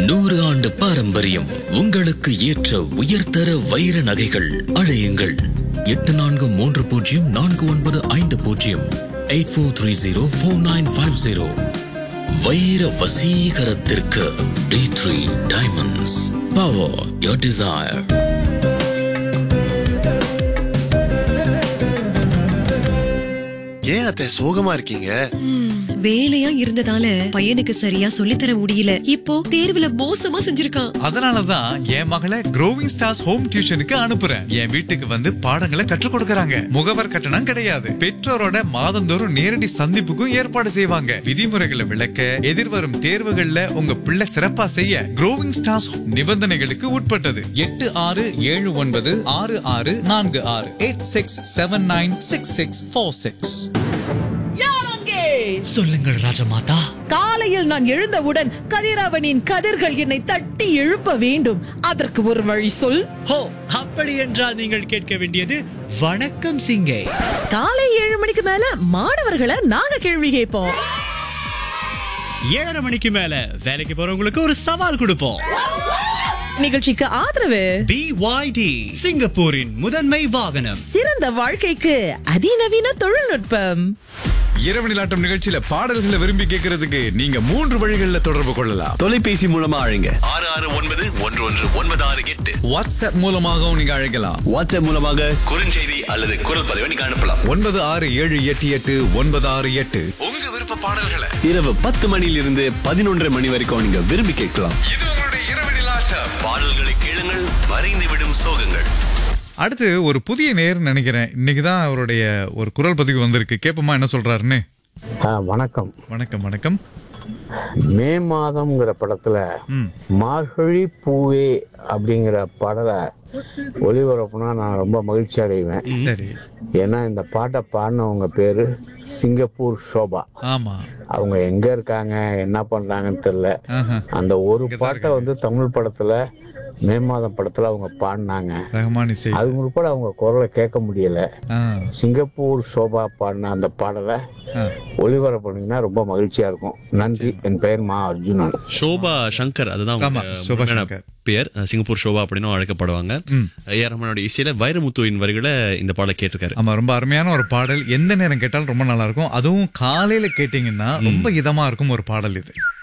நூறு ஆண்டு பாரம்பரியம் உங்களுக்கு ஏற்ற உயர்தர வைர நகைகள் அழையுங்கள் எட்டு நான்கு மூன்று பூஜ்ஜியம் நான்கு ஒன்பது ஐந்து பூஜ்ஜியம் eight four three zero four nine five zero வைர வசீகரத்திற்கு D three diamonds power your desire ஏன் அத்தை சோகமா இருக்கீங்க வேலையா இருந்ததால பையனுக்கு சரியா சொல்லித்தர முடியல இப்போ தேர்வுல மோசமா செஞ்சிருக்கான் அதனாலதான் என் மகளை க்ரோவிங் ஸ்டார்ஸ் ஹோம் டியூஷனுக்கு அனுப்புறேன் என் வீட்டுக்கு வந்து பாடங்களை கற்றுக் கொடுக்கறாங்க முகவர் கட்டணம் கிடையாது பெற்றோரோட மாதந்தோறும் நேரடி சந்திப்புக்கும் ஏற்பாடு செய்வாங்க விதிமுறைகளை விளக்க எதிர்வரும் தேர்வுகள்ல உங்க பிள்ளை சிறப்பா செய்ய க்ரோவிங் ஸ்டார்ஸ் நிபந்தனைகளுக்கு உட்பட்டது எட்டு ஆறு ஏழு ஒன்பது ஆறு ஆறு நான்கு ஆறு eight six seven nine six six four six சொல்லுங்கள் ராஜமாதா காலையில் நான் எழுந்தவுடன் கதிரவனின் கதிர்கள் என்னை தட்டி எழுப்ப வேண்டும் அதற்கு ஒரு வழி சொல் ஹோ அப்படி என்றால் நீங்கள் கேட்க வேண்டியது வணக்கம் சிங்கே காலை ஏழு மணிக்கு மேல மாணவர்களை நாங்க கேள்வி கேட்போம் ஏழரை மணிக்கு மேல வேலைக்கு போறவங்களுக்கு ஒரு சவால் கொடுப்போம் நிகழ்ச்சிக்கு ஆதரவு பிஒய்டி சிங்கப்பூரின் முதன்மை வாகனம் சிறந்த வாழ்க்கைக்கு அதிநவீன தொழில்நுட்பம் இரவு நிலாட்டம் நிகழ்ச்சியில பாடல்களை விரும்பி கேட்கறதுக்கு நீங்க மூன்று வழிகளில் தொடர்பு கொள்ளலாம் தொலைபேசி மூலமா அழைங்க ஆறு ஆறு ஒன்பது ஒன்று ஒன்று ஒன்பது ஆறு எட்டு வாட்ஸ்அப் மூலமாகவும் நீங்க அழைக்கலாம் வாட்ஸ்அப் மூலமாக குறுஞ்செய்தி அல்லது குரல் பதிவை நீங்க அனுப்பலாம் ஒன்பது ஆறு ஏழு எட்டு எட்டு ஒன்பது ஆறு எட்டு உங்க விருப்ப பாடல்களை இரவு பத்து மணியிலிருந்து பதினொன்றரை மணி வரைக்கும் நீங்க விரும்பி கேட்கலாம் இது உங்களுடைய இரவு நிலாட்டம் பாடல்களை கேளுங்கள் வரைந்து விடும் சோகங்கள் அடுத்து ஒரு புதிய நேர் நினைக்கிறேன் இன்னைக்கு தான் அவருடைய ஒரு குரல் பதிவு வந்திருக்கு கேப்பமா என்ன சொல்றாருன்னு ஆ, வணக்கம் வணக்கம் வணக்கம் மே மாதம்ங்கிற படத்துல ம் மார்கழி பூவே அப்படிங்கிற பாடலை ஒளிபரப்புனா நான் ரொம்ப மகிழ்ச்சி அடைவேன் சரி ஏன்னா இந்த பாட்டை பாடினவங்க பேரு சிங்கப்பூர் ஷோபா ஆமா அவங்க எங்க இருக்காங்க என்ன பண்றாங்கன்னு தெரியல ஆஹா. அந்த ஒரு இங்கதான் பாட்டை வந்து தமிழ் படத்துல மே மாதம் படத்துல அவங்க பாடினாங்க ரஹ்மான் இசை அது முற்பட அவங்க குரலை கேட்க முடியல ஆ, சிங்கப்பூர் ஷோபா பாடின அந்த பாடலை ஆ. ஒளிபரப்புனீங்கன்னா ரொம்ப மகிழ்ச்சியா இருக்கும் நன்றி என் பெயர் மா அர்ஜுனன் ஷோபா சங்கர் அதுதான் ஆமா, அவங்க ஷோபா முழுமையான சங்கர். பெயர் அஹ், சிங்கப்பூர் ஷோபா அப்படின்னு அழைக்கப்படுவாங்க ஏஆர் ரஹ்மானோட இசையில வைரமுத்துவின் வரிகளை இந்த பாடலை கேட்டிருக்காரு ஆமா ரொம்ப அருமையான ஒரு பாடல் எந்த நேரம் கேட்டாலும் ரொம்ப நல்லா இருக்கும் அதுவும் காலையில கேட்டீங்கன்னா ரொம்ப இதமா இருக்கும் ஒரு பாடல் இது